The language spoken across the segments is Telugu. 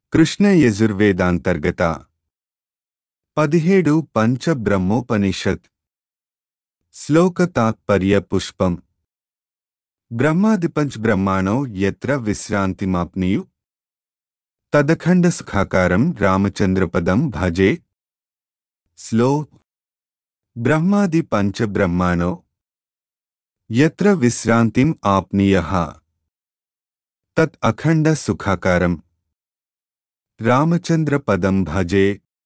కృష్ణ యజుర్వేదాంతర్గత పదిహేడు పంచబ్రహ్మోపనిషత్ శ్లోక తాత్పర్య పుష్పం బ్రహ్మాదిపంచ్ బ్రహ్మాణో యత్ర విశ్రాంతిమాప్నియు తదఖండ సుఖాకారం రామచంద్రపదం భజే స్లో బ్రహ్మాది పంచ బ్రహ్మాణో యత్ర విశ్రాంతిం ఆప్నియః తత్ అఖండ సుఖాకారం రామచంద్ర పదం భజే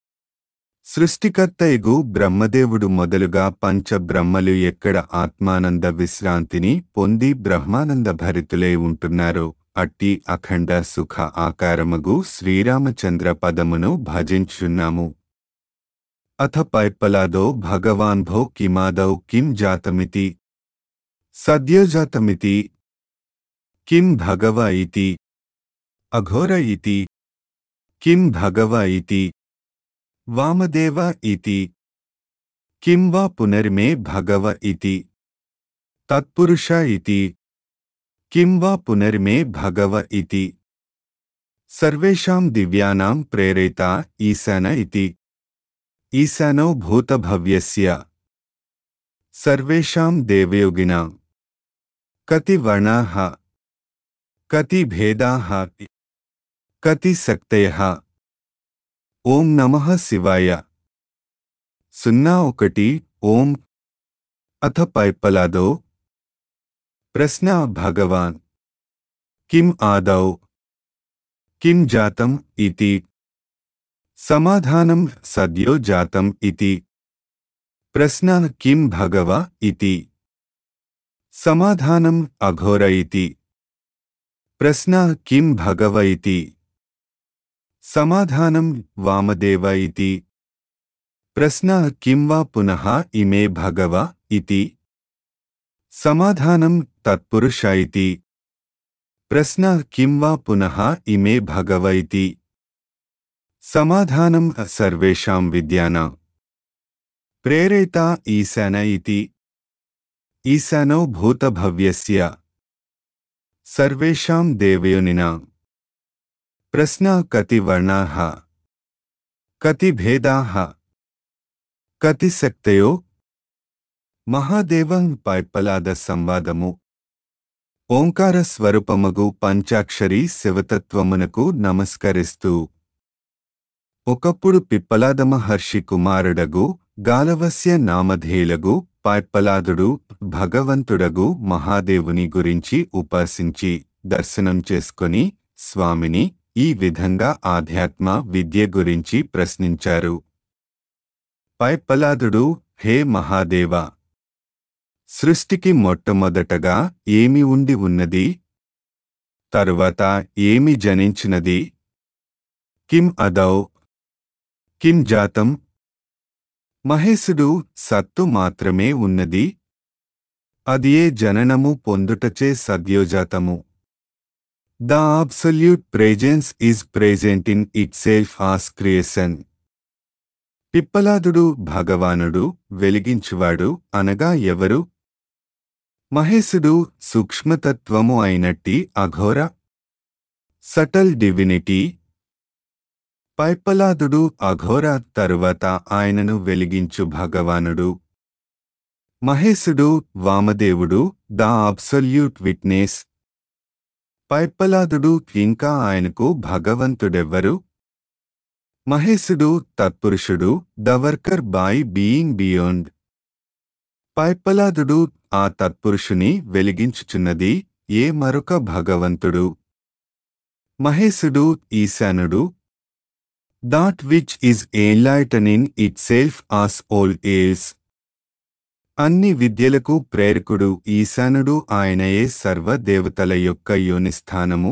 సృష్టికర్తయగు బ్రహ్మదేవుడు మొదలుగా పంచ బ్రహ్మలు ఎక్కడ ఆత్మానంద విశ్రాంతిని పొంది బ్రహ్మానంద భరితులై ఉంటున్నారో అట్టి అఖండ సుఖ ఆకారమగు శ్రీరామచంద్ర పదమును భజించున్నాము అథ పైప్పలాదో భగవాన్ భో కిమాదౌ కిం జాతమితి సద్యోజాతమితి కిం భగవ ఇతి అఘోర ఇతి కిం భగవ ఇతి వామదేవ ఇతి కిం వా పునర్మే భగవ ఇతి తత్పురుష ఇతి కిం వా పునర్మే భగవ ఇతి సర్వేషాం దివ్యానాం ప్రేరేత ఈశాన ఇతి ఈశానో భూతభవ్యస్య సర్వేషాం దేవయోగినాం కతి వర్ణాః కతి భేదాః కతి శక్తయః ఓం నమః శివాయ సున్నా ఒకటి ఓం అథ పైప్పలాదో ప్రశ్న భగవాన్ కిం ఆదౌ కిం జాతం ఇతి సమాధానం సద్యో జాతం ఇతి ప్రశ్న కిం భగవ ఇతి సమాధానం అఘోర ఇతి ప్రశ్న కిం భగవ ఇతి సమాధానం వామదేవ ఇతి ప్రశ్న కిం వా పునః ఇమే భగవ ఇతి సమాధానం తత్పురుష ఇతి ప్రశ్న కిం వా పునః ఇమే భగవ ఇతి సమాధానం సర్వేషాం విద్యానాం ప్రేరేత ఈశాన ఇతి ఈశానో భూతభవ్యస్య సర్వేషాం దేవయోనినాం ప్రశ్న కతి వర్ణాః కతి భేదాః కతి శక్తయో మహాదేవం పైప్పలాద సంవాదము ఓంకార స్వరూపమగు పంచాక్షరి శివతత్వమునకు నమస్కరిస్తూ ఒకప్పుడు పిప్పలాద మహర్షి కుమారుడగు గాలవస్య నామధేయులగు పైప్పలాదుడు భగవంతుడగు మహాదేవుని గురించి ఉపాసించి దర్శనం చేసుకొని స్వామిని ఈ విధంగా ఆధ్యాత్మ విద్య గురించి ప్రశ్నించారు పైప్పలాదుడు హే మహాదేవ సృష్టికి మొట్టమొదటగా ఏమి ఉండి ఉన్నది తరువాత ఏమి జనించినది కిం అదౌ కిం జాతం మహేశుడు సత్తు మాత్రమే ఉన్నది అదియే జననము పొందుటచే సద్యోజాతము the absolute presence is present in itself as creation పిప్పలాదుడు భగవానుడు వెలిగించువాడు అనగా ఎవరు మహేశుడు సూక్ష్మతత్వము అయినట్టి అఘోర సటల్ డివినిటీ పైప్పలాదుడు అఘోర తరువాత ఆయనను వెలిగించు భగవానుడు మహేశుడు వామదేవుడు ద అబ్సల్యూట్ విట్నెస్ పైప్పలాదుడు ఇంకా ఆయనకు భగవంతుడెవ్వరు మహేశుడు తత్పురుషుడు the worker by being beyond పైప్పలాదుడు ఆ తత్పురుషుని వెలిగించుచున్నది ఏ మరొక భగవంతుడు మహేశుడు ఈశానుడు that which is enlighten in itself as all else అన్ని విద్యలకు ప్రేరకుడు ఈశానుడు ఆయనయే సర్వదేవతల యొక్క యోనిస్థానము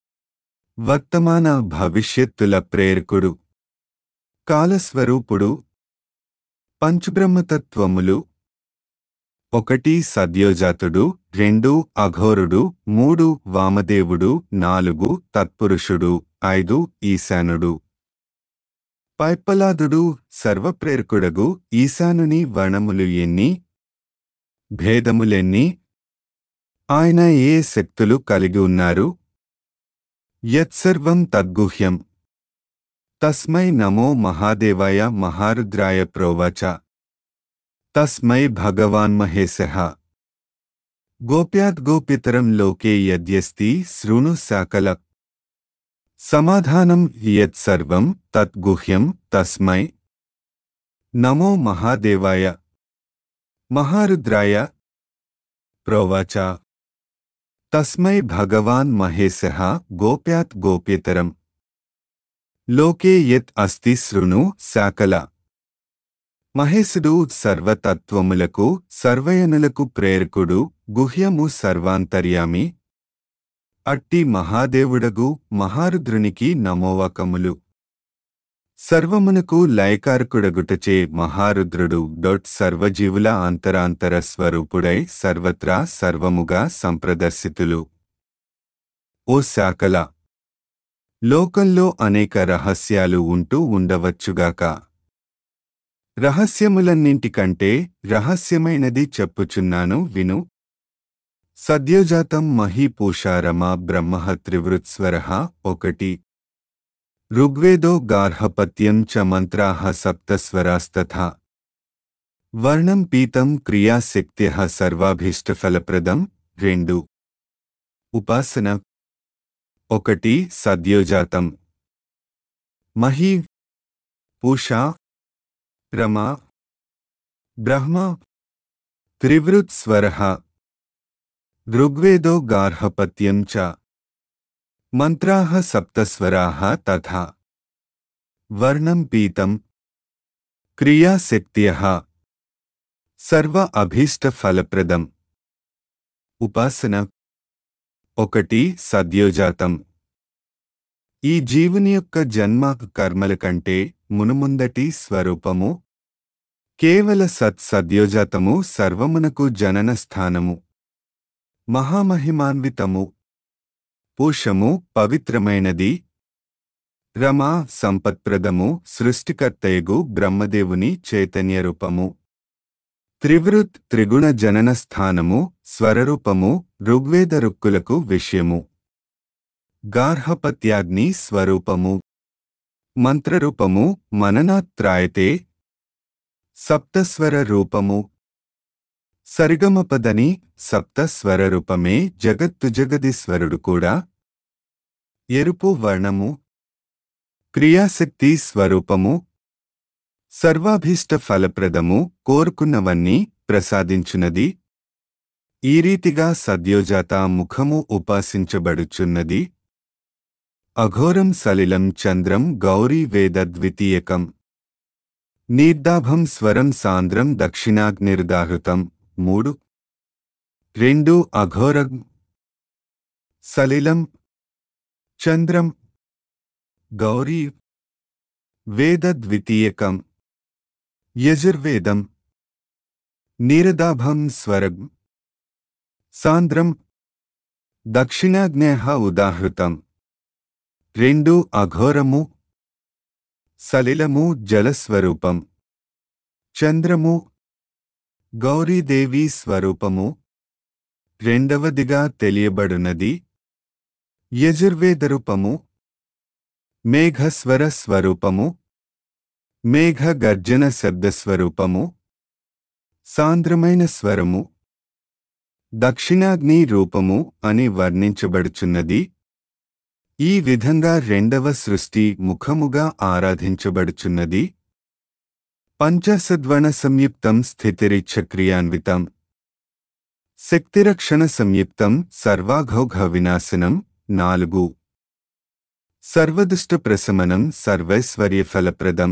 వర్తమాన భవిష్యత్తుల ప్రేరకుడు కాలస్వరూపుడు పంచబ్రహ్మతత్వములు ఒకటి సద్యోజాతుడు రెండు అఘోరుడు మూడు వామదేవుడు నాలుగు తత్పురుషుడు ఐదు ఈశానుడు పైప్పలాదుడు సర్వప్రేరకుడగు ఈశానుని వణములు ఎన్ని భేదములెన్ని ఆయన ఏ శక్తులు కలిగి ఉన్నారు యత్సర్వం తద్గుహ్యం తస్మై నమో మహాదేవాయ మహారుద్రాయ ప్రోవచ తస్మై భగవాన్ మహేశః గోప్యాద్గోప్యతరం లోకే యద్యస్తి శృణు సకల సమాధానం యత్సర్వం తద్గుహ్యం తస్మై నమో మహాదేవాయ మహారుద్రాయ ప్రోవాచ తస్మై భగవాన్ మహేశః గోప్యాత్ గోప్యతరం లోకే యత్ అస్తి శృణు సకల మహేశుడు సర్వతత్వములకు సర్వయనులకు ప్రేరకుడు గుహ్యము సర్వాంతర్యామి అట్టి మహాదేవుడగు మహారుద్రునికి నమోవకములు సర్వమునకు లయకారకుడగుటచే మహారుద్రుడు డొట్ సర్వజీవుల అంతరాంతర స్వరూపుడై సర్వత్రా సర్వముగా సంప్రదర్శితులు ఓ శాకల లోకంలో అనేక రహస్యాలు ఉంటూ ఉండవచ్చుగాక రహస్యములన్నింటికంటే రహస్యమైనది చెప్పుచున్నాను విను సద్యోజాతం మహీపూషారమా బ్రహ్మ త్రివృత్స్వర ఒకటి ఋగ్వేదో గార్హపత్యం చ మంత్రాః సప్తస్వరాస్తథా వర్ణం పీతం క్రియాశక్త్యః సర్వాభీష్టఫలప్రదం రెండు ఉపాసన ఒకటి సద్యోజాతం మహీ పూషా రమా బ్రహ్మ త్రివృత్స్వర ఋగ్వేదో గార్హపత్యం చ మంత్రాः సప్తస్వరాः తథా వర్ణం పీతం క్రియాశక్త్యः సర్వ అభీష్టఫలప్రదం ఉపాసన ఒకటి సద్యోజాతం ఈ జీవుని యొక్క జన్మ కర్మల కంటే మునుముందటి స్వరూపము కేవల సత్ సద్యోజాతము సర్వమునకు జనన స్థానము మహామహిమాన్వితము పూషము పవిత్రమైనది రమా సంపత్ప్రదము సృష్టికర్తయగు బ్రహ్మదేవుని చైతన్యరూపము త్రివృత్ త్రిగుణ జనన స్థానము స్వరరూపము ఋగ్వేద రుక్కులకు విషయము గార్హపత్యాగ్ని స్వరూపము మంత్రరూపము మననాత్రాయతే సప్తస్వర రూపము సరిగమపదని సప్తస్వర రూపమే జగత్తు జగదీశ్వరుడు కూడా ఎరుపు వర్ణము క్రియాశక్తి స్వరూపము సర్వాభీష్ట ఫలప్రదము కోరుకున్నవన్నీ ప్రసాదించున్నది ఈ రీతిగా సద్యోజాత ముఖము ఉపాసించబడుచున్నది అఘోరం సలిలం చంద్రం గౌరీ వేద ద్వితీయకం నీర్దాభం స్వరం సాంద్రం దక్షిణాగ్నిర్దాహృతం మూడు రెండు అఘోరం సలిలం చంద్రం గౌరీ వేద ద్వితీయకం యజుర్వేదం నీరదాభం స్వరం సాంద్రం దక్షిణాగ్నేయ ఉదాహృతం రెండు అఘోరము సలిలము జలస్వరూపం చంద్రము గౌరీదేవి స్వరూపము రెండవదిగా తెలియబడునది యజుర్వేదరూపము మేఘస్వర స్వరూపము మేఘ గర్జన శబ్దస్వరూపము సాంద్రమైన స్వరము దక్షిణాగ్ని రూపము అని వర్ణించబడుచున్నది ఈ విధంగా రెండవ సృష్టి ముఖముగా ఆరాధించబడుచున్నది పంచసద్వణ సంయుక్తం స్థితిరిచ్ఛక్రియాన్వితం శక్తిరక్షణ సంయుక్తం సర్వాఘౌఘ వినాశనం నాలుగు సర్వదుష్ట ప్రశమనం సర్వైశ్వర్య ఫలప్రదం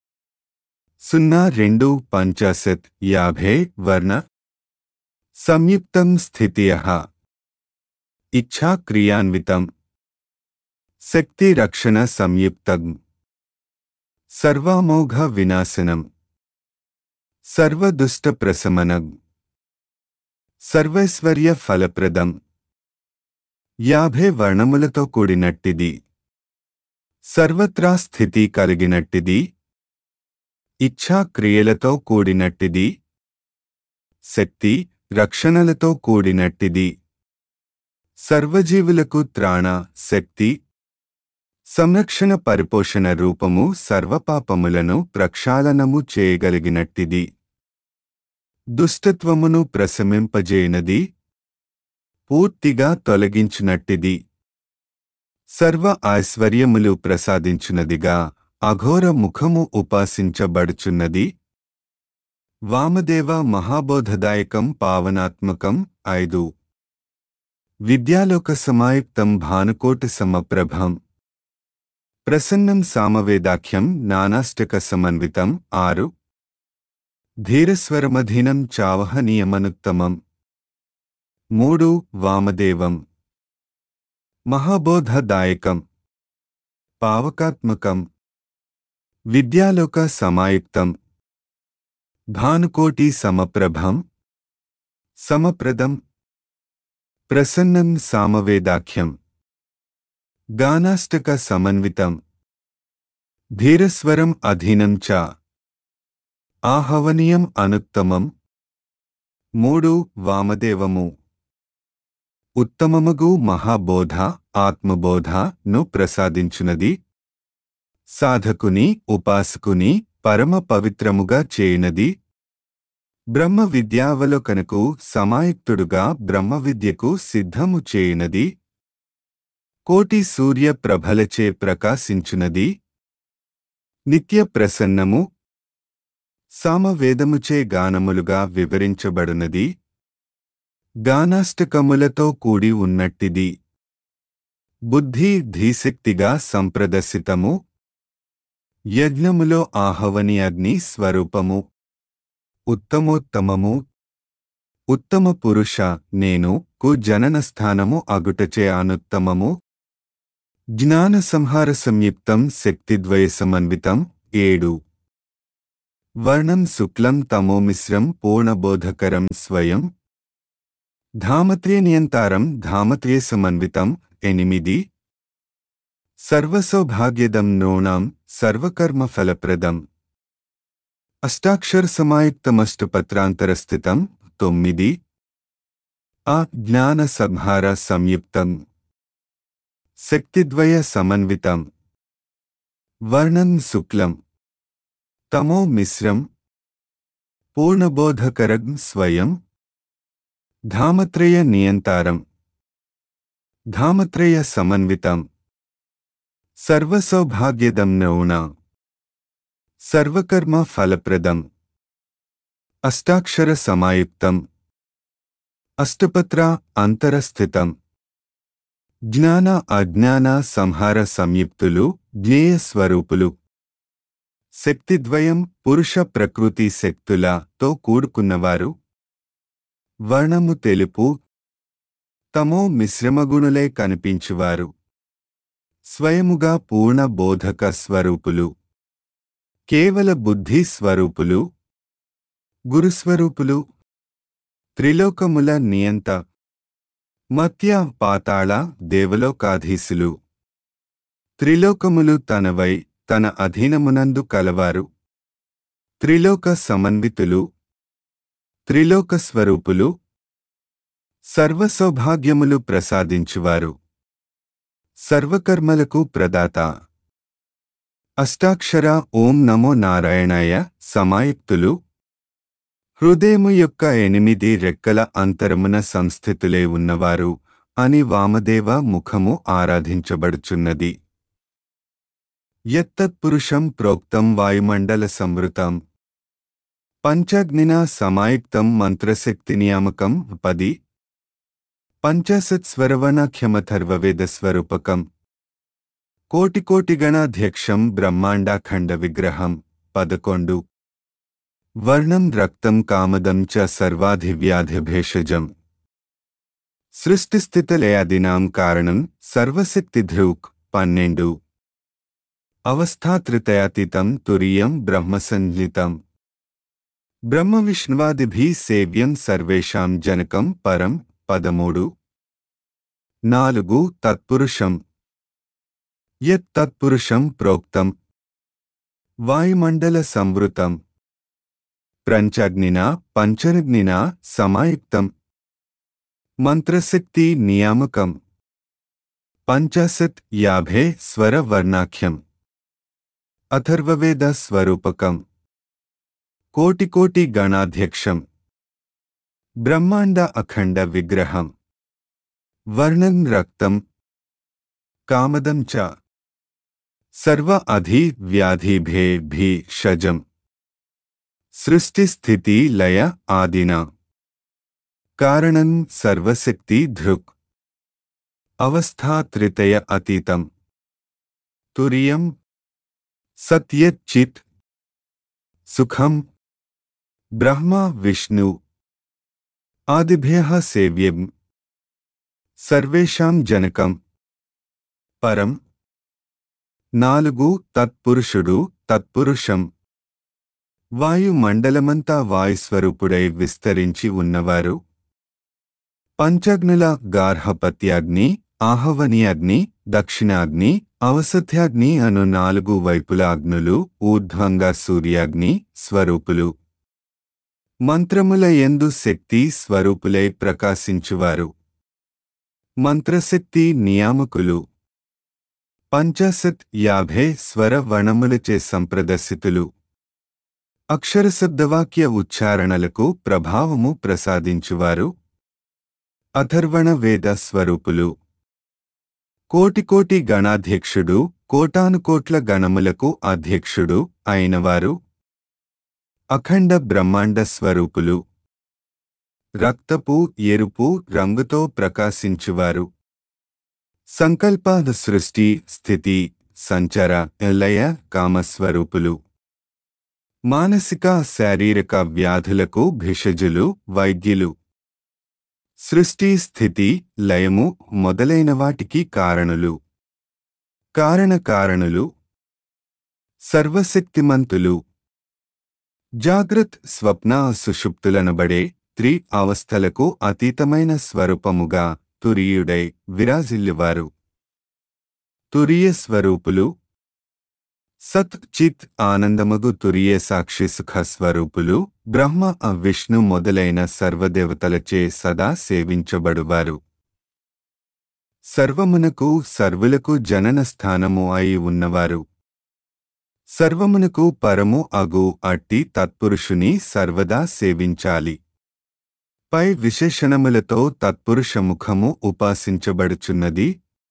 సున్నా రెండు పంచాశత్ యాభై వర్ణ సంయుక్తం స్థితియ ఇచ్ఛా క్రియాన్వితం శక్తి రక్షణ సంయుక్తం సర్వామోఘ వినాశనం సర్వదుష్ట ప్రశమనం సర్వైశ్వర్య ఫలప్రదం యాభై వర్ణములతో కూడినట్టిది సర్వత్రా స్థితి కలిగినట్టిది ఇచ్ఛా క్రియలతో కూడినట్టిది శక్తి రక్షణలతో కూడినట్టిది సర్వజీవులకు త్రాణ శక్తి సంరక్షణ పరిపోషణ రూపము సర్వపాపములను ప్రక్షాళనము చేయగలిగినట్టిది దుష్టత్వమును ప్రశమింపజేయనది పూర్తిగా తొలగించినట్టిది సర్వ ఐశ్వర్యములు ప్రసాదించునదిగా అఘోర ముఖము ఉపాసించబడుచున్నది వామదేవ మహాబోధదాయకం పావనాత్మకం ఐదు విద్యాలోక సమాయుక్తం భానుకోటి సమప్రభం ప్రసన్నం సామవేదాఖ్యం నానాష్టక సమన్వితం ఆరు ధీరస్వరమధీనం చావహనీయమనుత్తమం మూడు వామదేవం మహాబోధదాయకం పావకాత్మకం విద్యాలోక సమాయుక్తం భానుకోటి సమప్రభం సమప్రదం ప్రసన్నం సామవేదాఖ్యం గానాష్టక సమన్వితం ధీరస్వరం అధీనం చ ఆహవనీయం అనుత్తమం మూడు వామదేవము ఉత్తమమగు మహాబోధ ఆత్మబోధ ను ప్రసాదించునది సాధకుని ఉపాసకుని పరమ పవిత్రముగా చేయునది బ్రహ్మ విద్యావలోకనకు సమాయుక్తుడుగా బ్రహ్మ విద్యకు సిద్ధము చేయునది కోటి సూర్య ప్రభలచే ప్రకాశించునది నిత్య ప్రసన్నము సామవేదముచే గానములుగా వివరించబడునది గానాష్టకములతో కూడి ఉన్నట్టిది బుద్ధి ధీశక్తిగా సంప్రదర్శితము యజ్ఞములో ఆహవని అగ్ని స్వరూపము ఉత్తమోత్తమము ఉత్తమ పురుష నేను కు జనన స్థానము అగుటచే అనుత్తమము జ్ఞాన సంహార సంయుక్తం శక్తిద్వయ సమన్వితం ఏడు వర్ణం శుక్లం తమోమిశ్రం పూర్ణబోధకరం స్వయం ధామత్రే నియంతారం ధామత్రే సమన్వితం ఎనిమిది సర్వసౌభాగ్యదం నృణాం సర్వకర్మ ఫలప్రదం అష్టాక్షర సమాయుక్తమష్టపత్రాంతరస్థితం తొమ్మిది ఆ జ్ఞాన సంహార సంయుక్తం శక్తిద్వయ సమన్వితం వర్ణం శుక్లం తమో మిశ్రం పూర్ణబోధకరం స్వయం ధామత్రయ నియంతారం ధామత్రయ సమన్వితం సర్వసౌభాగ్యదం నౌణ సర్వకర్మ ఫలప్రదం అష్టాక్షర సమాయుక్తం అష్టపత్ర అంతరస్థితం జ్ఞాన అజ్ఞాన సంహార సంయుక్తులు జ్ఞేయ స్వరూపులు శక్తిద్వయం పురుష ప్రకృతి శక్తులతో కూడుకున్నవారు వర్ణము తెలుపు తమో మిశ్రమగుణులై కనిపించువారు స్వయముగా పూర్ణ బోధక స్వరూపులు కేవల బుద్ధి స్వరూపులు గురుస్వరూపులు త్రిలోకముల నియంత మత్య పాతాళ దేవలోకాధీశులు త్రిలోకములు తనవై తన అధీనమునందు కలవారు త్రిలోక సమన్వితులు త్రిలోక స్వరూపులు సర్వసౌభాగ్యములు ప్రసాదించువారు సర్వకర్మలకు ప్రదాత అష్టాక్షర ఓం నమో నారాయణాయ సమాయుక్తులు హృదయము యొక్క ఎనిమిది రెక్కల అంతరమున సంస్థితులే ఉన్నవారు అని వామదేవ ముఖము ఆరాధించబడుచున్నది యత్తత్పురుషం ప్రోక్తం వాయుమండల సంవృతం పంచగ్నినా సమాయుక్తం మంత్రశక్తి నియామకం పది పంచాశత్స్వరవణాఖ్యమథర్వవేదస్వరూపకం కోటికోటిగణాధ్యక్షం బ్రహ్మాండాఖండ విగ్రహం పదకొండు వర్ణం రక్తం కామదం చ సర్వాధివ్యాధిభేషజం సృష్టిస్థితలయాదినాం కారణం సర్వశక్తిధృక్ పన్నెండు అవస్థాత్రితయాతీతం తురియం బ్రహ్మసంజ్ఞితం బ్రహ్మవిష్ణువాదిభి సేవ్యం సర్వేషాం జనకం పరం పదమూడు నాలుగు తత్పురుషం యత్ తత్పురుషం ప్రోక్తం వాయుమండల సంవృతం పంచగ్నినా పంచరగ్నినా సమాయుక్తం మంత్రశక్తి నియామకం పంచాశత్ యాభై స్వరవర్ణాఖ్యం అథర్వవేద స్వరూపకం కోటికోటి గణాధ్యక్షం బ్రహ్మాండ అఖండ విగ్రహం వర్ణం రక్తం కామదం చ సర్వ అధి వ్యాధిభే భీ షజం సృష్టిస్థితి లయ ఆదిన కారణం సర్వశక్తి ధృక్ అవస్థాత్రితయ అతీతం తురియం సత్యచిత్ సుఖం బ్రహ్మ విష్ణు ఆదిభ్య సేవ్యం సర్వేషాం జనకం పరం నాలుగు తత్పురుషుడు తత్పురుషం వాయుమండలమంతా వాయుస్వరూపుడై విస్తరించి ఉన్నవారు పంచగ్నుల గార్హపత్యాగ్ని ఆహవనీయాగ్ని దక్షిణాగ్ని అవసథ్యాగ్ని అను నాలుగు వైపుల అగ్నులు ఊర్ధ్వంగా సూర్యాగ్ని స్వరూపులు మంత్రముల ఎందు శక్తి స్వరూపులై ప్రకాశించువారు మంత్రశక్తి నియామకులు పంచాశత్ యాభై స్వర వణములచే సంప్రదర్శితులు అక్షరశబ్దవాక్య ఉచ్చారణలకు ప్రభావము ప్రసాదించువారు అథర్వణ వేద స్వరూపులు కోటికోటి గణాధ్యక్షుడు కోటానుకోట్ల గణములకు అధ్యక్షుడు అయినవారు అఖండ బ్రహ్మాండ స్వరూపులు రక్తపు ఎరుపు రంగుతో ప్రకాశించువారు సంకల్పాద సృష్టి స్థితి సంచర లయ కామస్వరూపులు మానసిక శారీరక వ్యాధులకు భిషజులు వైద్యులు సృష్టి స్థితి లయము మొదలైన వాటికి కారణులు కారణ కారణులు సర్వశక్తిమంతులు జాగ్రత్ స్వప్న సుషుప్తులనబడే త్రి అవస్థలకు అతీతమైన స్వరూపముగా తురియుడై విరాజిల్లువారు తురియ స్వరూపులు సత్ చిత్ ఆనందమగు తురియ సాక్షి సుఖ స్వరూపులు బ్రహ్మ విష్ణు మొదలైన సర్వదేవతలచే సదా సేవించబడువారు సర్వమునకు సర్వులకు జనన స్థానము అయి ఉన్నవారు సర్వమునకు పరము అగు అట్టి తత్పురుషుని సర్వదా సేవించాలి పై విశేషణములతో తత్పురుష ముఖము ఉపాసించబడుచున్నది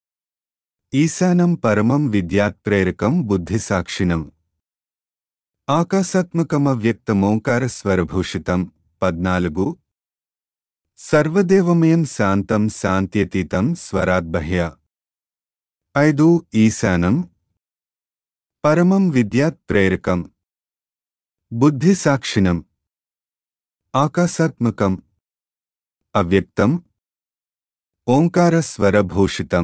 ఈశానం పరమం విద్యాత్ప్రేరకం బుద్ధిసాక్షిణం ఆకాశాత్మకమవ్యక్తమోంకార స్వరభూషితం పద్నాలుగు సర్వదేవమయం శాంతం శాంత్యతీతం స్వరాద్బహ్య ఐదు ఈశానం పరమం విద్యాత్ ప్రేరకం బుద్ధిసాక్షిణం ఆకాశాత్మకం అవ్యక్తం ఓంకార స్వరభూషితం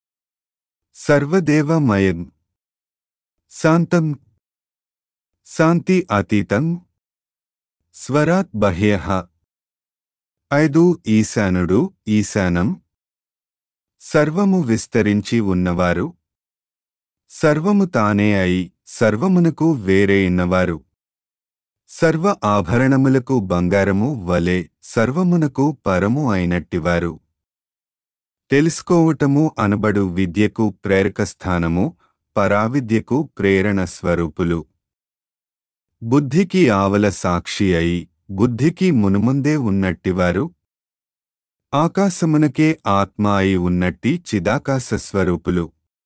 సర్వదేవమయం శాంతం శాంతి అతీతం స్వరాత్ బహ్య ఐదు ఈశానుడు ఈశానం సర్వము విస్తరించి ఉన్నవారు సర్వము తానే అయి సర్వమునకు వేరే ఉన్నవారు సర్వ ఆభరణములకు బంగారము వలె సర్వమునకు పరము అయినట్టివారు తెలుసుకోవటము అనబడు విద్యకు ప్రేరక స్థానము పరావిద్యకు ప్రేరణ స్వరూపులు బుద్ధికి ఆవల సాక్షి అయి బుద్ధికి మునుముందే ఉన్నట్టివారు ఆకాశమునకే ఆత్మ అయి ఉన్నట్టి చిదాకాశ స్వరూపులు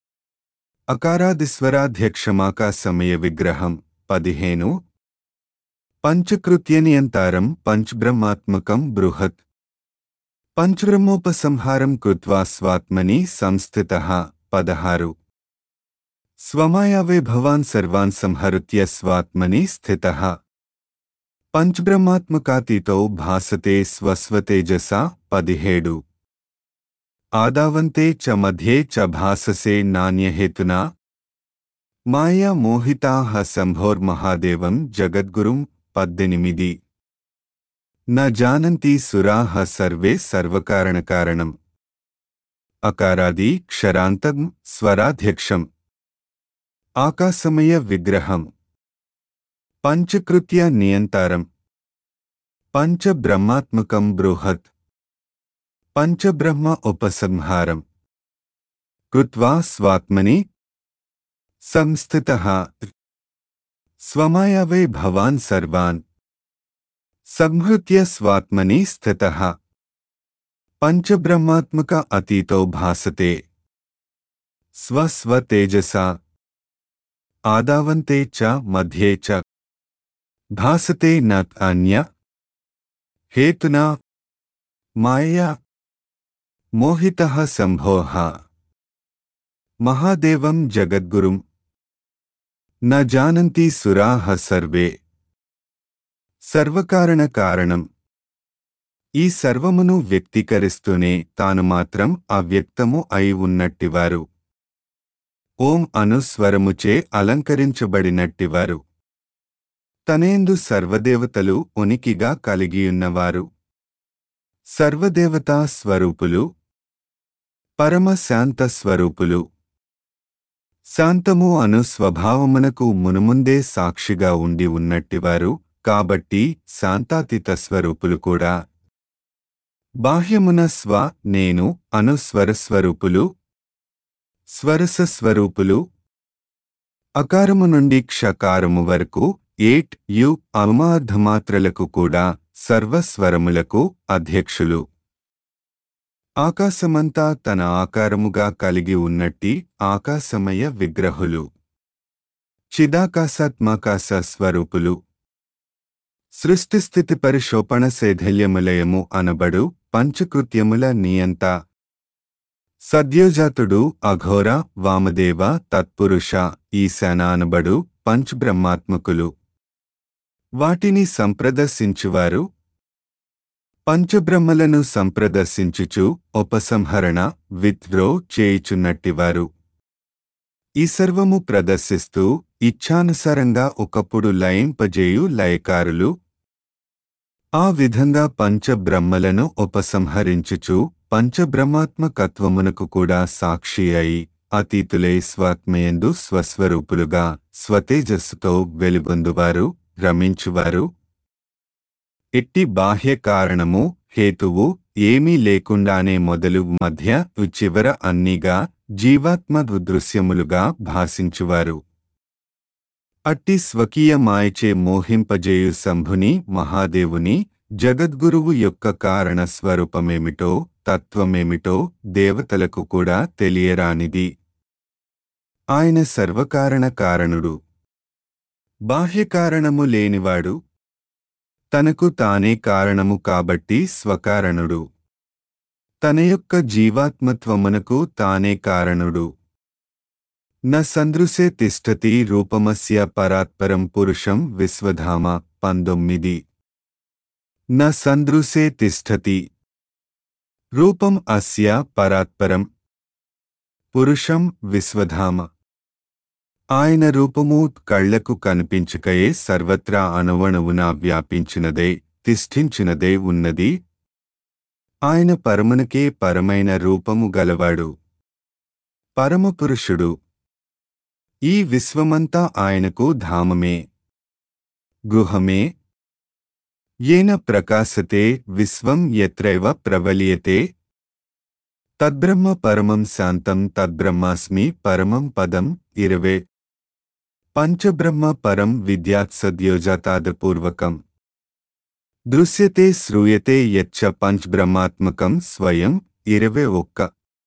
అకారాదిస్వరాధ్యక్షమాకాశమయ విగ్రహం పదిహేను పంచకృత్యనియంతారం పంచబ్రహ్మాత్మకం బృహత్ పంచబ్రహ్మోపసంహారం కృత్వా స్వాత్మని సంస్థిత పదహారు స్వమాయావే భవాన్ సర్వాన్ సంహరుత్య స్వాత్మని స్థిత పంచబ్రహ్మాత్మకాతీతో భాసతే స్వస్వతేజసా పదిహేడు ఆదావంతే చ మధ్యే చ భాససే నాణ్యహేతునా మాయా మోహితాః సంభోర్మహాదేవం జగద్గురుం పద్దెనిమిది న జానంతి సురాః సర్వే సర్వకారణకారణం అకారాది క్షరాంతం స్వరాధ్యక్షం ఆకాశమయ విగ్రహం పంచకృత్య నియంతారం పంచబ్రహ్మాత్మకం బృహత్ పంచబ్రహ్మ ఉపసంహారం కృత్వా స్వాత్మని సంస్థితః స్వమాయవై భవాన్ సర్వాన్ సంహృత్య స్వాత్మని స్థితః పంచబ్రహ్మాత్మక అతీతో భాసతే స్వస్వతేజసా ఆదావంతే చ మధ్యే చ భాసతే న అన్య హేతునా మాయయా మోహితః సంభోః మహాదేవం జగద్గురుం న జానంతి సురాః సర్వే సర్వకారణ కారణం ఈ సర్వమును వ్యక్తీకరిస్తూనే తాను మాత్రం అవ్యక్తము అయి ఉన్నట్టివారు ఓం అనుస్వరముచే అలంకరించబడినట్టివారు తనేందు సర్వదేవతలు ఉనికిగా కలిగియున్నవారు సర్వదేవతా స్వరూపులు పరమ శాంత స్వరూపులు శాంతము అను స్వభావమునకు మునుముందే సాక్షిగా ఉండి ఉన్నట్టివారు కాబట్టి శాంతాతీత స్వరూపులు కూడా బాహ్యమున స్వ నేను అను స్వరస్వరూపులు స్వరస స్వరూపులు అకారము నుండి క్షకారము వరకు ఏట్ యు అమార్ధమాత్రలకు కూడా సర్వస్వరములకు అధ్యక్షులు ఆకాశమంతా తన ఆకారముగా కలిగి ఉన్నట్టి ఆకాశమయ విగ్రహులు చిదాకాశాత్మాకాశ స్వరూపులు సృష్టిస్థితి పరిశోపణ శైథల్యములయము అనబడు పంచకృత్యముల నియంత సద్యోజాతుడు అఘోర వామదేవ తత్పురుష ఈశాన అనబడు పంచబ్రహ్మాత్మకులు వాటిని సంప్రదర్శించువారు పంచబ్రహ్మలను సంప్రదర్శించుచు ఉపసంహరణ విత్డ్రో చేయుచున్నట్టివారు ఈ సర్వము ప్రదర్శిస్తూ ఇచ్ఛానుసారంగా ఒకప్పుడు లయింపజేయు లయకారులు ఆ విధంగా పంచబ్రహ్మలను ఉపసంహరించుచు పంచబ్రహ్మాత్మకత్వమునకు కూడా సాక్షి అయి అతీతులై స్వాత్మయందు స్వస్వరూపులుగా స్వతేజస్సుతో వెలుగొందువారు రమించువారు ఎట్టి బాహ్య కారణము హేతువు ఏమీ లేకుండానే మొదలు మధ్య చివర అన్నీగా జీవాత్మ దృశ్యములుగా భాషించువారు అట్టి స్వకీయ మాయచే మోహింపజేయు శంభుని మహాదేవుని జగద్గురువు యొక్క కారణ స్వరూపమేమిటో తత్వమేమిటో దేవతలకు కూడా తెలియరానిది ఆయన సర్వకారణ కారణుడు బాహ్యకారణము లేనివాడు తనకు తానే కారణము కాబట్టి స్వకారణుడు తన యొక్క జీవాత్మత్వమునకు తానే కారణుడు న సందృశే తిష్టతి రూపమస్య పరాత్పరం పురుషం విశ్వధామ పంతొమ్మిది న సందృశే తిష్టతి రూపం అస్య పరాత్పరం పురుషం విశ్వధామ ఆయన రూపము కళ్లకు కనిపించకయే సర్వత్రా అణువణువున వ్యాపించినదే తిష్ఠించినదే ఉన్నది ఆయన పరమునకే పరమైన రూపము గలవాడు పరమపురుషుడు ఈ విశ్వమంతా ఆయనకు ధామమే గృహమే ఏన ప్రకాశతే విశ్వం ఎత్రైవ ప్రవలీయతే తద్బ్రహ్మ పరమం శాంతం తద్బ్రహ్మాస్మి పరమం పదం ఇరవే పంచబ్రహ్మ పరం విద్యాత్ సద్యోజాతాదపూర్వకం దృశ్యతే శ్రూయతే యచ్చ పంచబ్రహ్మాత్మకం స్వయం ఇరవై ఒక్క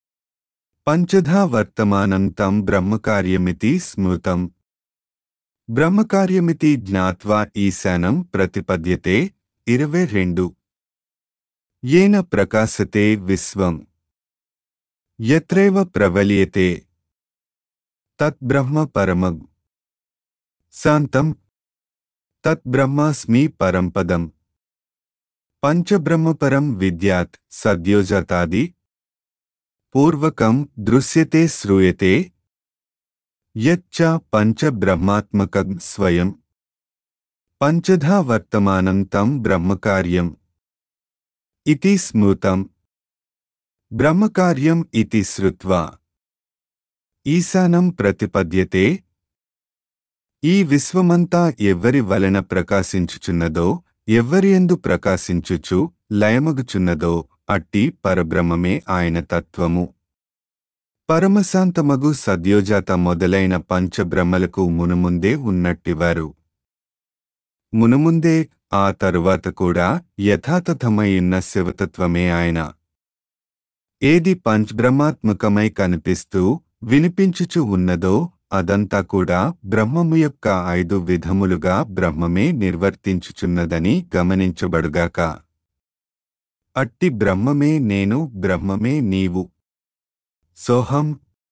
పంచధా వర్తమానం తం బ్రహ్మకార్యమితి స్మృతం బ్రహ్మకార్యమితి జ్ఞాత్వా ఈశానం ప్రతిపద్యతే ఇరవై రెండు ఏన ప్రకాశతే విశ్వం యత్రైవ ప్రవలీయతే తద్బ్రహ్మ పరమం శాంతం తద్బ్రహ్మాస్మి పరంపదం పంచబ్రహ్మపరం విద్యాత్ సద్యోజాతాది పూర్వకం దృశ్యతే శ్రూయతే యచ్చ పంచబ్రహ్మాత్మకం స్వయం పంచధా వర్తమానం తం బ్రహ్మకార్యం ఇతి స్మృతం బ్రహ్మకార్యం ఇతి శ్రుత్వా ఈశానం ప్రతిపద్యతే ఈ విశ్వమంతా ఎవ్వరి వలన ప్రకాశించుచున్నదో ఎవ్వరియందు ప్రకాశించుచు లయమగుచున్నదో అట్టి పరబ్రహ్మమే ఆయన తత్వము పరమశాంతమగు సద్యోజాత మొదలైన పంచబ్రహ్మలకు మునుముందే ఉన్నట్టివారు మునుముందే ఆ తరువాత కూడా యథాతథమైయున్న శివతత్వమే ఆయన ఏది పంచబ్రహ్మాత్మకమై కనిపిస్తూ వినిపించుచు ఉన్నదో అదంతా కూడా బ్రహ్మము యొక్క ఐదు విధములుగా బ్రహ్మమే నిర్వర్తించుచున్నదని గమనించబడుగాక అట్టి బ్రహ్మమే నేను బ్రహ్మమే నీవు సోహం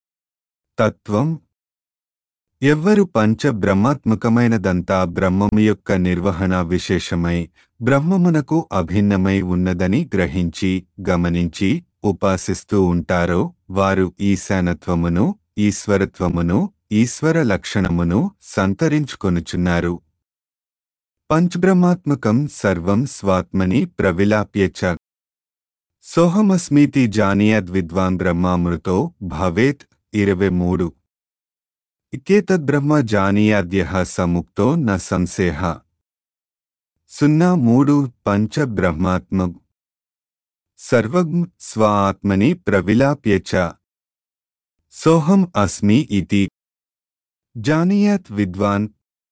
తత్వం ఎవ్వరు పంచ బ్రహ్మాత్మకమైనదంతా బ్రహ్మము యొక్క నిర్వహణ విశేషమై బ్రహ్మమునకు అభిన్నమై ఉన్నదని గ్రహించి గమనించి ఉపాసిస్తూ ఉంటారో వారు ఈశానత్వమును ఈశ్వరత్వమును ఈశ్వర లక్షణమును సంతరించుకొనుచున్నారు పంచబ్రహ్మాత్మకం సర్వం స్వాత్మని ప్రవిలాప్యచ సోహమస్మీతి జానీయద్విద్వాన్ బ్రహ్మామృతో భవేత్ ఇరవై మూడు ఇత్యేతద్బ్రహ్మ జానీయాద్య సముక్తో న సంశయ సున్నా మూడు పంచ బ్రహ్మాత్మం సర్వజ్ఞ స్వ ఆత్మని ప్రవిలాప్యచ సోహం అస్మి ఇతి జానీయాత్ విద్వాన్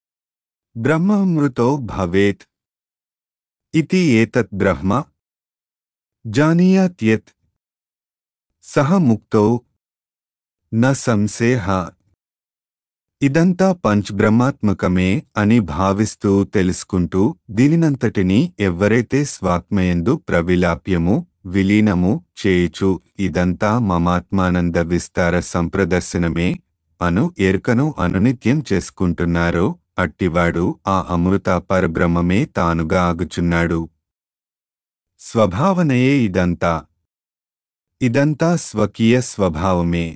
బ్రహ్మామృతో భవేత్ ఇతి ఏతత్ బ్రహ్మ జానీయాత్ యత్ సహ ముక్తో న సంశయ ఇదంతా పంచబ్రహ్మాత్మకమే అని భావిస్తూ తెలుసుకుంటూ దీనినంతటినీ ఎవ్వరైతే స్వాత్మయందు ప్రవిలాప్యము విలీనము చేయుచు ఇదంతా మమాత్మానంద విస్తార సంప్రదర్శనమే అను ఎరుకను అనునిత్యం చేసుకుంటున్నారో అట్టివాడు ఆ అమృత పరబ్రహ్మమే తానుగా ఆగుచున్నాడు స్వభావనయే ఇదంతా ఇదంతా స్వకీయ స్వభావమే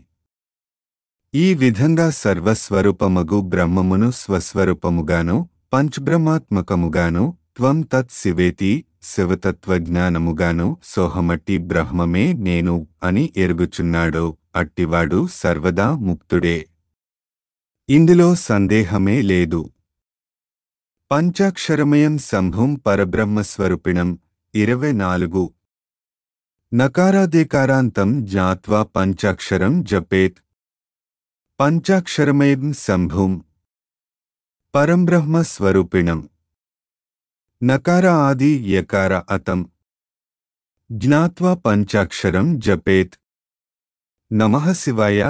ఈ విధంగా సర్వస్వరూపమగు బ్రహ్మమును స్వస్వరూపముగాను పంచబ్రహ్మాత్మకముగాను త్వం తత్ శివేతి శివతత్వజ్ఞానముగాను సోహమట్టి బ్రహ్మమే నేను అని ఎరుగుచున్నాడో అట్టివాడు సర్వదా ముక్తుడే ఇందులో సందేహమే లేదు పంచాక్షరమయం సంభుం పరబ్రహ్మస్వరూపిణం ఇరవై నాలుగు నకారాదేకారాంతం జ్ఞాత్వా పంచాక్షరం జపేత్ పంచాక్షరమయం సంభుం పరంబ్రహ్మస్వరూపిణం నకార ఆది యకార అతం జ్ఞాత్వా పంచాక్షరం జపేత్ నమః శివాయ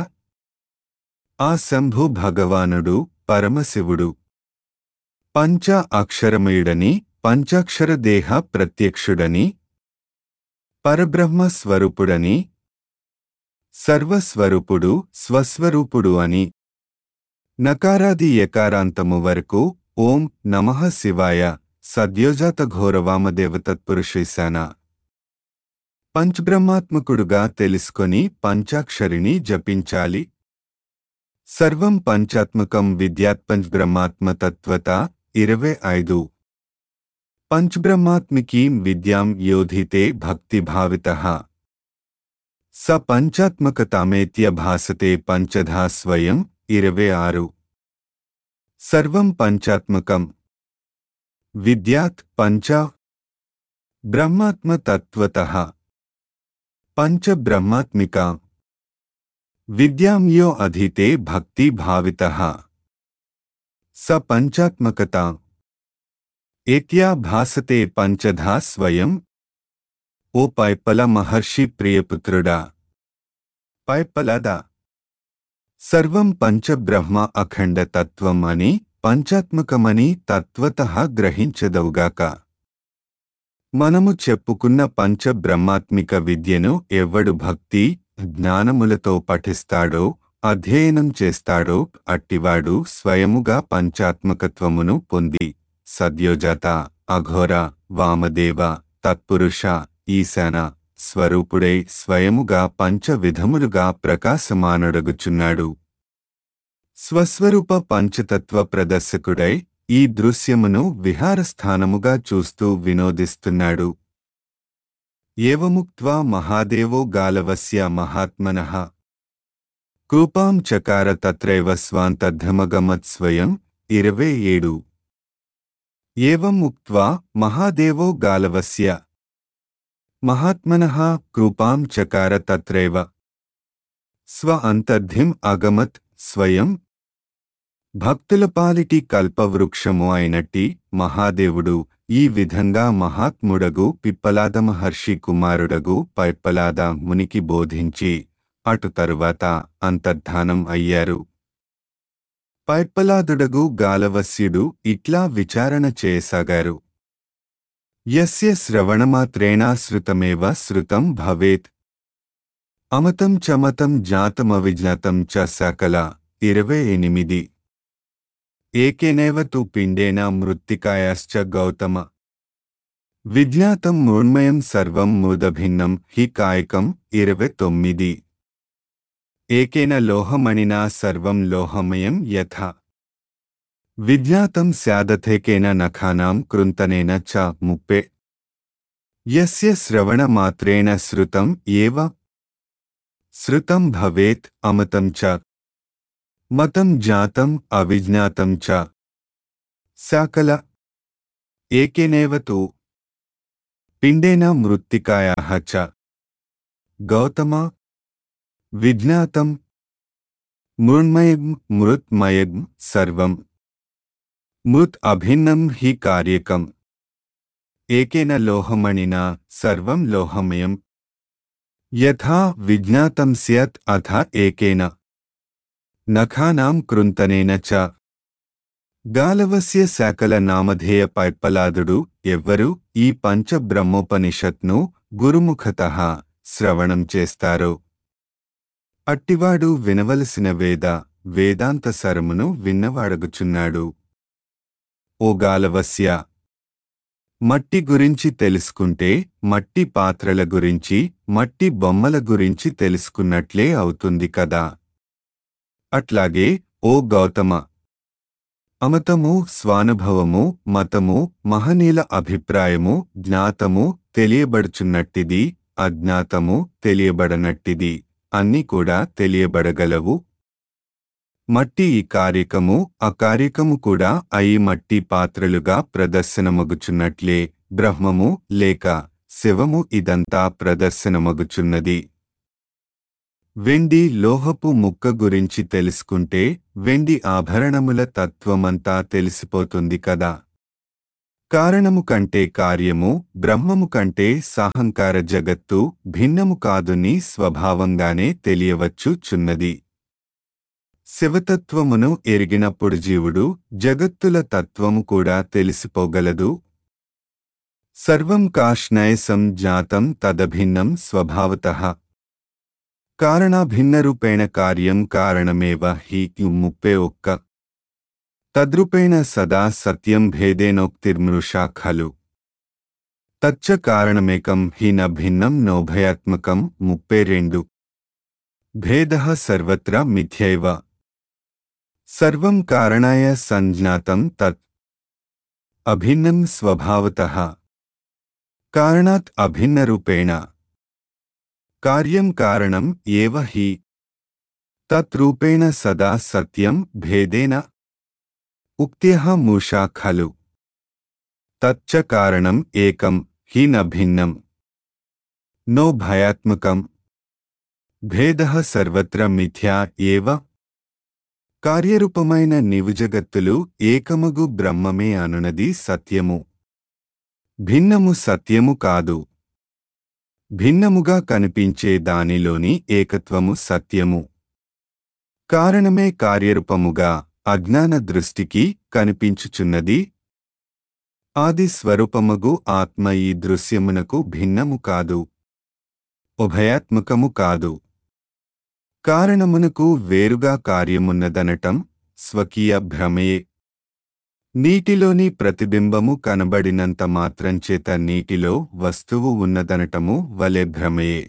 ఆ శంభు భగవానుడు పరమశివుడు పంచ అక్షరమయుడని పంచాక్షర దేహ ప్రత్యక్షుడని పరబ్రహ్మ స్వరూపుడని సర్వస్వరూపుడు స్వస్వరూపుడు అని నకారాది యకారాంతము వరకు ఓం నమః శివాయ సద్యోజాత ఘోరవామదేవతత్పురుషేశాన పంచబ్రహ్మాత్మకుడుగా తెలుసుకొని పంచాక్షరిని జపించాలి సర్వం పంచాత్మకం విద్యాత్ పంచబ్రహ్మాత్మతత్వత ఇరవై ఐదు పంచబ్రహ్మాత్మికీం విద్యాం యోధితే భక్తిభావిత స పంచాత్మకతామేత్య భాసతే పంచధా స్వయం ఇరవై ఆరు సర్వం పంచాత్మకం విద్యాత్ పంచ బ్రహ్మాత్మతత్వత పంచ బ్రహ్మాత్మిక విద్యాం యో అధీతే భక్తి భావిత స పంచాత్మకత ఏత్యా భాసతే పంచధా స్వయం ఓ పైపల మహర్షి ప్రియపుత్రుడా పైపలద సర్వం పంచబ్రహ్మ అఖండ తత్వం అని పంచాత్మకమని తత్వత గ్రహించదవుగాక మనము చెప్పుకున్న పంచబ్రహ్మాత్మిక విద్యను ఎవ్వడు భక్తి జ్ఞానములతో పఠిస్తాడో అధ్యయనం చేస్తాడో అట్టివాడు స్వయముగా పంచాత్మకత్వమును పొంది సద్యోజాత అఘోర వామదేవ తత్పురుష ఈశాన స్వరూపుడై స్వయముగా పంచ విధములుగా ప్రకాశమానడగుచున్నాడు స్వస్వరూప పంచతత్వ ప్రదర్శకుడై ఈ దృశ్యమును విహారస్థానముగా చూస్తూ వినోదిస్తున్నాడు ఏవముక్త్వా మహాదేవో గాలవస్య మహాత్మనః కృపాం చకార తత్రైవ స్వాంతద్ధమగమత్ స్వయం ఇరవై ఏడు ఏవం ఉక్త్వా మహాదేవో గాలవస్య మహాత్మనః కృపాం చకార తత్రైవ స్వ అంతర్ధిం అగమత్ స్వయం భక్తుల పాలిటి కల్పవృక్షము అయినట్టి మహాదేవుడు ఈ విధంగా మహాత్ముడగు పిప్పలాద మహర్షి కుమారుడగు పైప్పలాద మునికి బోధించి అటు తరువాత అంతర్ధానం అయ్యారు పైప్పలాదుడగు గాలవస్యుడు ఇట్లా విచారణ చేయసాగారు యస్య శ్రవణమాత్రేణా శృతమేవ శృతం భవేత్ అమతం చమతం జాతమవిజ్ఞాతం చ సకల ఇరవై ఎనిమిది ఏకేనేవ తు పిండేన మృత్తికాయాశ్చ గౌతమ విజ్ఞాతం మృణ్మయం సర్వం ముదభిన్నం హి కాయకం ఇరవై తొమ్మిది ఏకేన లోహమణినా సర్వం లోహమయం యథ విజ్ఞాతం స్యాదథేకేన నఖానాం కృంతనేన చ ముప్పే యస్య శ్రవణమాత్రేణ శృతం ఏవ శృతం భవేత్ అమతం చ మతం జాతం అవిజ్ఞాతం చ సకల ఏకేనేవ తు పిండేన మృత్తికాయాః చ గౌతమ విజ్ఞాతం మృణ్మయం మృత్మయం సర్వం మృత్ అభిన్నం హి కార్యకం ఏకేన లోహమణినా సర్వం లోహమయం యథా విజ్ఞాతం స్యత్ అథ ఏకేన నఖానాం కృంతనేన చ గాలవస్య శాకల నామధేయ పైప్పలాదుడు ఎవ్వరు ఈ పంచబ్రహ్మోపనిషత్ను గురుముఖత శ్రవణం చేస్తారో అట్టివాడు వినవలసిన వేద వేదాంత సరమును విన్నవాడగుచున్నాడు ఓ గాలవస్య మట్టి గురించి తెలుసుకుంటే మట్టి పాత్రల గురించి మట్టి బొమ్మల గురించి తెలుసుకున్నట్లే అవుతుంది కదా అట్లాగే ఓ గౌతమ అమతము స్వానుభవము మతము మహనీల అభిప్రాయము జ్ఞాతము తెలియబడుచున్నట్టిది అజ్ఞాతము తెలియబడనట్టిది అన్ని కూడా తెలియబడగలవు మట్టి ఈ కార్యకము అకార్యకము కూడా అయి మట్టి పాత్రలుగా ప్రదర్శనమగుచున్నట్లే బ్రహ్మము లేక శివము ఇదంతా ప్రదర్శనమగుచున్నది వెండి లోహపు ముక్క గురించి తెలుసుకుంటే వెండి ఆభరణముల తత్వమంతా తెలిసిపోతుంది కదా కారణము కంటే కార్యము బ్రహ్మము కంటే సాహంకార జగత్తు భిన్నము కాదుని స్వభావంగానే తెలియవచ్చు చున్నది శివతత్వమును ఎరిగినప్పుడు జీవుడు జగత్తుల తత్వము కూడా తెలిసిపోగలదు సర్వం కాష్ణయసం జాతం తదభిన్నం స్వభావతః కారణాభిన్నరూపేణ కార్యం కారణమేవ హి ముప్పే ఒక్క తద్రూపేణ సదా సత్యం భేదేనోక్తిర్మృషా ఖలు తచ్చ కారణమేకం హి న భిన్నం నోభయాత్మకం ముప్పే రెండు భేద సర్వత్ర మిథ్యైవ సర్వం కారణాయ సంజ్ఞాతం తత్ అభిన్నం స్వభావతః కారణాత్ అభిన్నరూపేణ కార్యం కారణం ఏవ హి తత్రూపేణ సదా సత్యం భేదేన ఉక్త్యః మూషా ఖలు తచ్చ కారణం ఏకం హి న భిన్నం నో భయాత్మకం భేదః సర్వత్ర మిథ్యా ఏవ కార్యరూపమైన నివుజగత్తులు ఏకమగు బ్రహ్మమే అనునది సత్యము భిన్నము సత్యము కాదు భిన్నముగా కనిపించే దానిలోని ఏకత్వము సత్యము కారణమే కార్యరూపముగా అజ్ఞాన దృష్టికి కనిపించుచున్నది ఆది స్వరూపమగు ఆత్మ ఈ దృశ్యమునకు భిన్నము కాదు ఉభయాత్మకము కాదు కారణమునకు వేరుగా కార్యమున్నదనటం స్వకీయ భ్రమయే నీటిలోని ప్రతిబింబము కనబడినంత మాత్రంచేత నీటిలో వస్తువు ఉన్నదనటము వలె భ్రమయే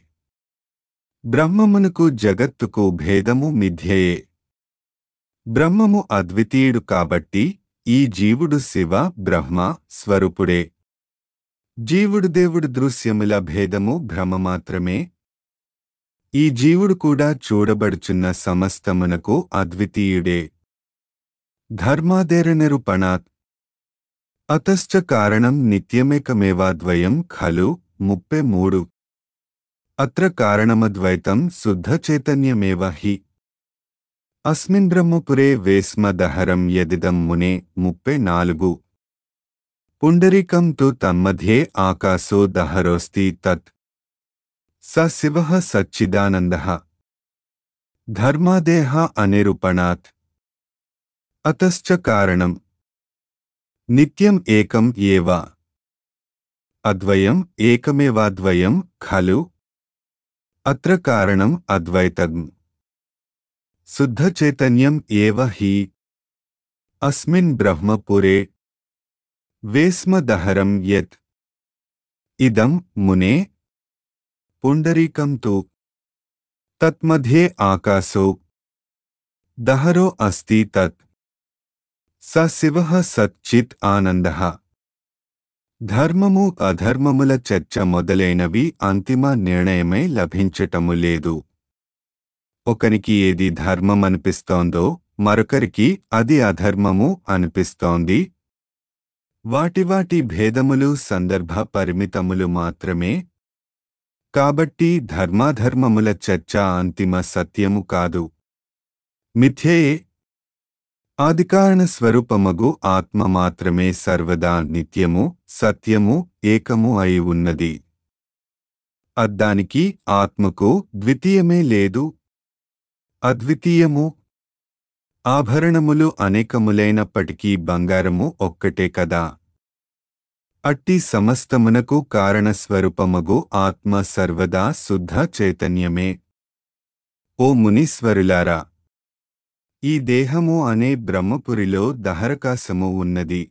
బ్రహ్మమునకు జగత్తుకు భేదము మిథ్యయే బ్రహ్మము అద్వితీయుడు కాబట్టి ఈ జీవుడు శివ బ్రహ్మ స్వరూపుడే జీవుడు దేవుడు దృశ్యముల భేదము భ్రమ మాత్రమే ఈ జీవుడు కూడా చూడబడుచున్న సమస్తమునకు అద్వితీయుడే ధర్మాదేరనిరూపణాత్ అతశ్చ కారణం నిత్యమేకమేవాద్వయం ఖలు ముప్పై మూడు అత్ర కారణమద్వైతం శుద్ధచైతన్యమేవ హి అస్మిన్ బ్రహ్మపురే వేస్మదహరం యదిదం మునే ముప్పై నాలుగు పుండరీకం తు తన్మధ్యే ఆకాశో దహరోస్తి తత్ స శివః సచ్చిదానందః ధర్మాదేహ అనిరూపణాత్ అతశ్చ కారణం నిత్యం ఏకం ఏవ అద్వయం ఏకమేవాద్వయం ఖలు అత్ర కారణం అద్వైతం శుద్ధచైతన్యం ఏవ హి అస్మిన్ బ్రహ్మపురే వేస్మదహరం యత్ ఇదం మునే పుండరీకం తు తత్మధ్యే ఆకాశో దహరో అస్తి తత్ స శివః సచ్చిత్ ఆనందః ధర్మము అధర్మముల చర్చ మొదలైనవి అంతిమ నిర్ణయమై లభించటము లేదు ఒకనికి ఏది ధర్మం అనిపిస్తోందో మరొకరికి అది అధర్మము అనిపిస్తోంది వాటి వాటి భేదములు సందర్భ పరిమితములు మాత్రమే కాబట్టి ధర్మాధర్మముల చర్చ అంతిమ సత్యము కాదు మిథ్యయే ఆదికారణ స్వరూపమగు ఆత్మ మాత్రమే సర్వదా నిత్యము సత్యము ఏకము అయి ఉన్నది అద్దానికి ఆత్మకు ద్వితీయమే లేదు అద్వితీయము ఆభరణములు అనేకములైనప్పటికీ బంగారము ఒక్కటే కదా అట్టి సమస్తమునకు కారణస్వరూపమగు ఆత్మ సర్వదా శుద్ధ చైతన్యమే ఓ మునీశ్వరులారా ఈ దేహము అనే బ్రహ్మపురిలో దహరకాశము ఉన్నది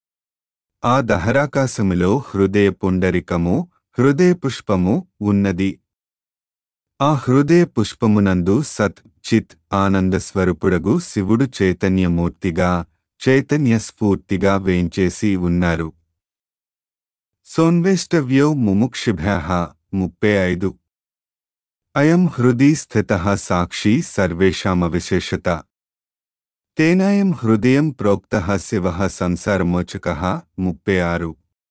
ఆ దహరాకాశములో హృదయ పుండరికము హృదయ పుష్పము ఉన్నది ఆ హృదయ పుష్పమునందు సత్ చిత్ ఆనంద స్వరూపుడగు శివుడు చైతన్యమూర్తిగా చైతన్య స్ఫూర్తిగా వేంచేసి ఉన్నారు సోన్వేష్టవ్యో ముముక్షిభ్య ముప్పై ఐదు అయం హృది స్థిత సాక్షి సర్వేషామవిశేషత తేనాయం హృదయం ప్రోక్త శివ సంసారమోచక ముప్పై ఆరు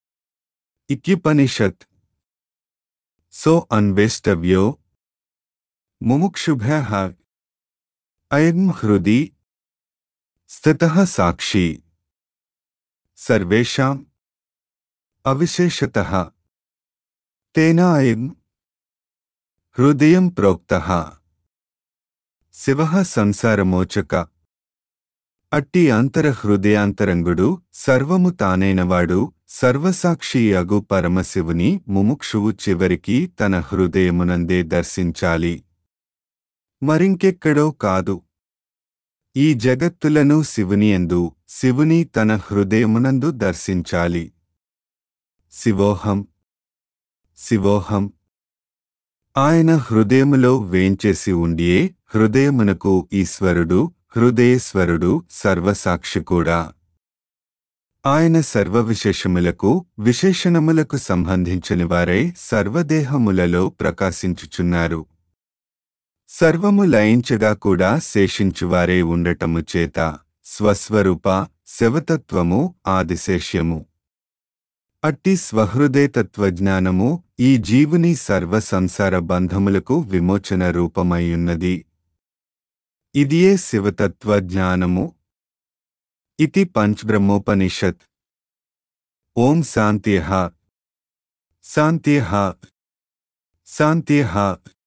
ఇత్యుపనిషత్ సో అన్వేష్టవ్యో ముముక్షుభ్య అయం హృది స్థిత సాక్షి సర్వేషాం అవిశేషత తేనా అయం హృదయం ప్రోక్త శివ సంసారమోచక అట్టి అంతర హృదయాంతరంగుడు సర్వము తానైనవాడు సర్వసాక్షి అగు పరమశివుని ముముక్షువు చివరికి తన హృదయమునందే దర్శించాలి మరింకెక్కడో కాదు ఈ జగత్తులను శివునియందు శివుని తన హృదయమునందు దర్శించాలి శివోహం శివోహం ఆయన హృదయములో వేంచేసి ఉండియే హృదయమునకు ఈశ్వరుడు హృదయేశ్వరుడు సర్వసాక్షి కూడా ఆయన సర్వ విశేషములకు విశేషణములకు సంబంధించిన వారై సర్వదేహములలో ప్రకాశించుచున్నారు సర్వము లయించగా కూడా శేషించువారే ఉండటము చేత స్వస్వరూప శివతత్వము ఆదిశేష్యము అట్టి స్వహృదయతత్వజ్ఞానము ఈ జీవుని సర్వ సంసార బంధములకు విమోచన రూపమైయున్నది ఇదియే శివతత్వజ్ఞానము ఇతి పంచ్బ్రహ్మోపనిషత్ ఓం శాంత్యః శాంత్యః శాంత్యః